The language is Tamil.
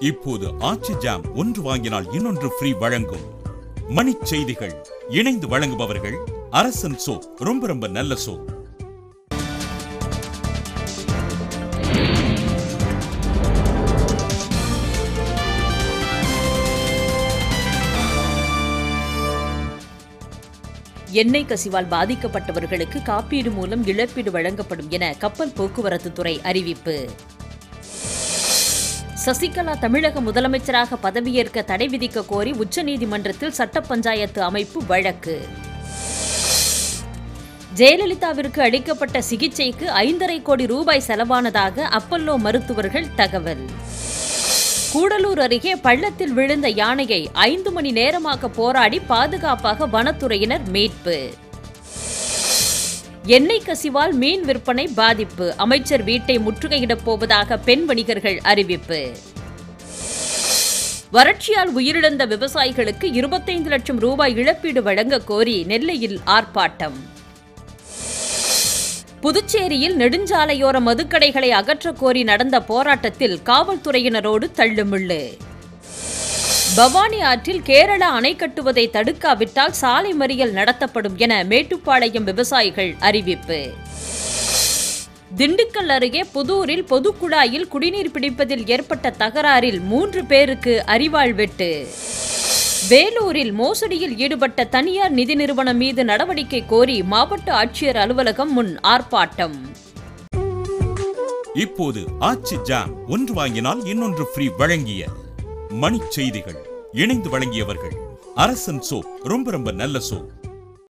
இப்போது ஆச்சி ஜாம் ஒன்று வாங்கினால் இன்னொன்று ஃப்ரீ வழங்கும் மணிச் செய்திகள் இணைந்து வழங்குபவர்கள் அரசன் சோப் ரொம்ப ரொம்ப நல்ல சோப் எண்ணெய் கசிவால் பாதிக்கப்பட்டவர்களுக்கு காப்பீடு மூலம் இழப்பீடு வழங்கப்படும் என கப்பல் போக்குவரத்து துறை அறிவிப்பு சசிகலா தமிழக முதலமைச்சராக பதவியேற்க தடை விதிக்க கோரி உச்சநீதிமன்றத்தில் சட்ட பஞ்சாயத்து அமைப்பு வழக்கு ஜெயலலிதாவிற்கு அளிக்கப்பட்ட சிகிச்சைக்கு ஐந்தரை கோடி ரூபாய் செலவானதாக அப்பல்லோ மருத்துவர்கள் தகவல் கூடலூர் அருகே பள்ளத்தில் விழுந்த யானையை ஐந்து மணி நேரமாக போராடி பாதுகாப்பாக வனத்துறையினர் மீட்பு எண்ணெய் கசிவால் மீன் விற்பனை பாதிப்பு அமைச்சர் வீட்டை முற்றுகையிடப் போவதாக பெண் வணிகர்கள் அறிவிப்பு வறட்சியால் உயிரிழந்த விவசாயிகளுக்கு இருபத்தைந்து லட்சம் ரூபாய் இழப்பீடு வழங்க கோரி நெல்லையில் ஆர்ப்பாட்டம் புதுச்சேரியில் நெடுஞ்சாலையோர மதுக்கடைகளை அகற்றக் கோரி நடந்த போராட்டத்தில் காவல்துறையினரோடு தள்ளுமுள்ளு பவானி ஆற்றில் கேரளா அணை கட்டுவதை தடுக்காவிட்டால் சாலை மறியல் நடத்தப்படும் என மேட்டுப்பாளையம் விவசாயிகள் அறிவிப்பு திண்டுக்கல் அருகே புதூரில் பொதுக்குழாயில் குடிநீர் பிடிப்பதில் ஏற்பட்ட தகராறில் மூன்று பேருக்கு அரிவாள் வெட்டு வேலூரில் மோசடியில் ஈடுபட்ட தனியார் நிதி நிறுவனம் மீது நடவடிக்கை கோரி மாவட்ட ஆட்சியர் அலுவலகம் முன் ஆர்ப்பாட்டம் இப்போது ஆச்சி ஜாம் ஒன்று வாங்கினால் இன்னொன்று ஃப்ரீ வழங்கிய மணிச் செய்திகள் இணைந்து வழங்கியவர்கள் அரசன் சோப் ரொம்ப ரொம்ப நல்ல சோப்